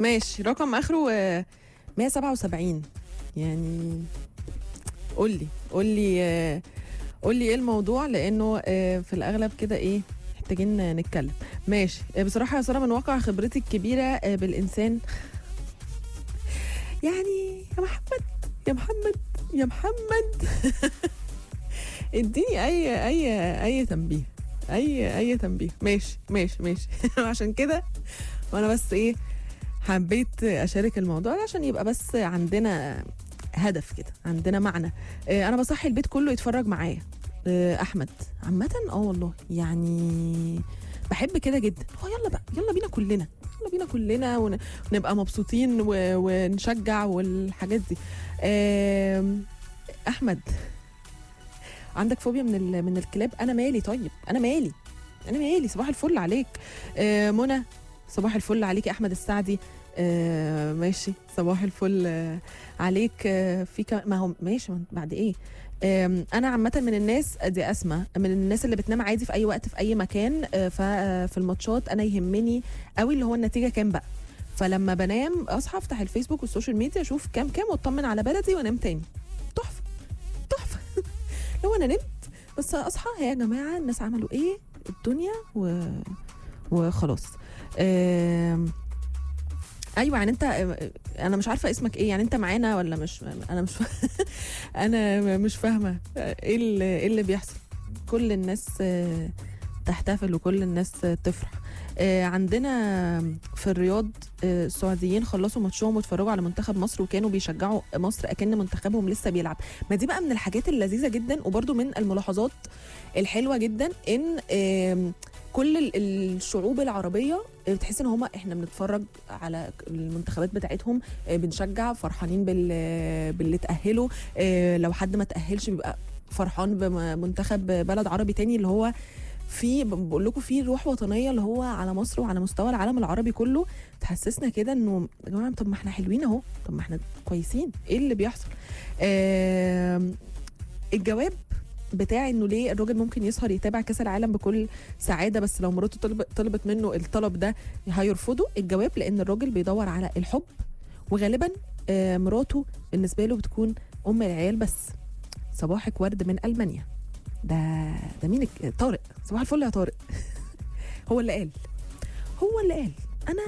ماشي رقم اخره آه، 177 يعني قول لي قول لي آه، قول لي ايه الموضوع لانه آه، في الاغلب كده ايه محتاجين نتكلم ماشي آه، بصراحه يا ساره من واقع خبرتي الكبيره آه، بالانسان يعني يا محمد يا محمد يا محمد اديني اي اي اي تنبيه اي اي تنبيه ماشي ماشي ماشي عشان كده وانا بس ايه حبيت اشارك الموضوع ده عشان يبقى بس عندنا هدف كده عندنا معنى آه، انا بصحي البيت كله يتفرج معايا آه، احمد عامه اه والله يعني بحب كده جدا هو يلا بقى يلا بينا كلنا يلا بينا كلنا ون- ونبقى مبسوطين و- ونشجع والحاجات دي آم، احمد عندك فوبيا من ال- من الكلاب انا مالي طيب انا مالي انا مالي صباح الفل عليك آه، منى صباح الفل عليك يا احمد السعدي آه ماشي صباح الفل آه عليك آه في كم... ما هو ماشي ما- بعد ايه آم، انا عامه من الناس دي اسمع من الناس اللي بتنام عادي في اي وقت في اي مكان آه، ففي الماتشات انا يهمني قوي اللي هو النتيجه كام بقى فلما بنام اصحى افتح الفيسبوك والسوشيال ميديا اشوف كام كام واطمن على بلدي وانام تاني تحفه تحفه لو انا نمت بس اصحى هي يا جماعه الناس عملوا ايه الدنيا و... وخلاص آم، ايوه يعني انت انا مش عارفه اسمك ايه يعني انت معانا ولا مش انا مش انا مش فاهمه ايه اللي, إيه اللي بيحصل كل الناس آه، تحتفل وكل الناس آه، تفرح آه، عندنا في الرياض آه، السعوديين خلصوا ماتشهم واتفرجوا على منتخب مصر وكانوا بيشجعوا مصر اكن منتخبهم لسه بيلعب ما دي بقى من الحاجات اللذيذه جدا وبرده من الملاحظات الحلوه جدا ان آم، كل ال- الشعوب العربيه بتحس ان هما احنا بنتفرج على المنتخبات بتاعتهم آه، بنشجع فرحانين بال باللي تاهلوا آه، لو حد ما تاهلش بيبقى فرحان بمنتخب بلد عربي تاني اللي هو في بقول لكم في روح وطنيه اللي هو على مصر وعلى مستوى العالم العربي كله تحسسنا كده انه يا جماعه طب ما احنا حلوين اهو طب ما احنا كويسين ايه اللي بيحصل آم، الجواب بتاع انه ليه الراجل ممكن يسهر يتابع كاس العالم بكل سعاده بس لو مراته طلب طلبت منه الطلب ده هيرفضه الجواب لان الراجل بيدور على الحب وغالبا آه، مراته بالنسبه له بتكون ام العيال بس صباحك ورد من المانيا ده ده مين الك- طارق صباح الفل يا طارق هو اللي قال هو اللي قال انا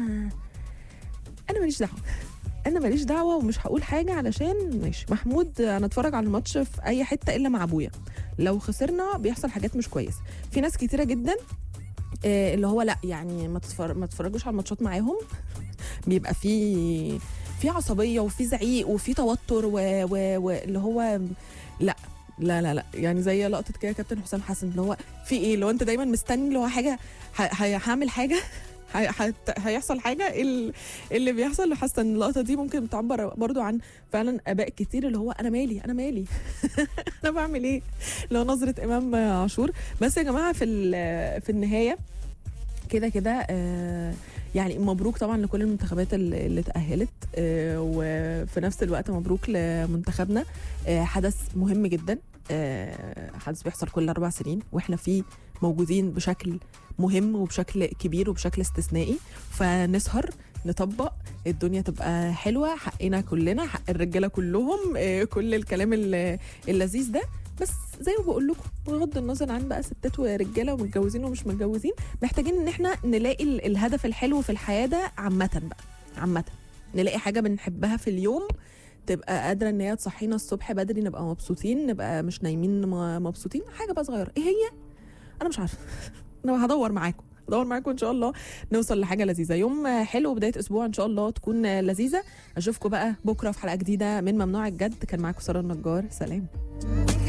انا ماليش دعوه انا ماليش دعوه ومش هقول حاجه علشان ماشي محمود انا اتفرج على الماتش في اي حته الا مع ابويا لو خسرنا بيحصل حاجات مش كويسه في ناس كتيره جدا آه، اللي هو لا يعني ما تتفرج ما تتفرجوش على الماتشات معاهم بيبقى في في عصبيه وفي زعيق وفي توتر و- و- واللي هو لا لا لا لا يعني زي لقطه كده كابتن حسام حسن اللي هو في ايه لو انت دايما مستني اللي هو حاجه ه- ه- هعمل حاجه ه- هت- هيحصل حاجه إيه ال- إيه اللي بيحصل حاسه ان اللقطه دي ممكن بتعبر برضو عن فعلا اباء كتير اللي هو انا مالي انا مالي انا بعمل ايه لو نظره امام عاشور بس يا جماعه في ال- في النهايه كده كده آه، يعني مبروك طبعا لكل المنتخبات اللي اللي اتأهلت آه، وفي نفس الوقت مبروك لمنتخبنا آه، حدث مهم جدا آه، حدث بيحصل كل أربع سنين وإحنا فيه موجودين بشكل مهم وبشكل كبير وبشكل استثنائي فنسهر نطبق الدنيا تبقى حلوة حقنا كلنا حق الرجالة كلهم آه، كل الكلام ال- اللذيذ ده بس زي ما بقول لكم بغض النظر عن بقى ستات ورجاله ومتجوزين ومش متجوزين محتاجين ان احنا نلاقي ال- الهدف الحلو في الحياه ده عامه بقى عامه نلاقي حاجه بنحبها في اليوم تبقى قادره ان هي تصحينا الصبح بدري نبقى مبسوطين نبقى مش نايمين م- مبسوطين حاجه بقى صغيره ايه هي انا مش عارفه انا هدور معاكم هدور معاكم ان شاء الله نوصل لحاجه لذيذه يوم حلو بدايه اسبوع ان شاء الله تكون لذيذه اشوفكم بقى بكره في حلقه جديده من ممنوع الجد كان معاكم ساره النجار سلام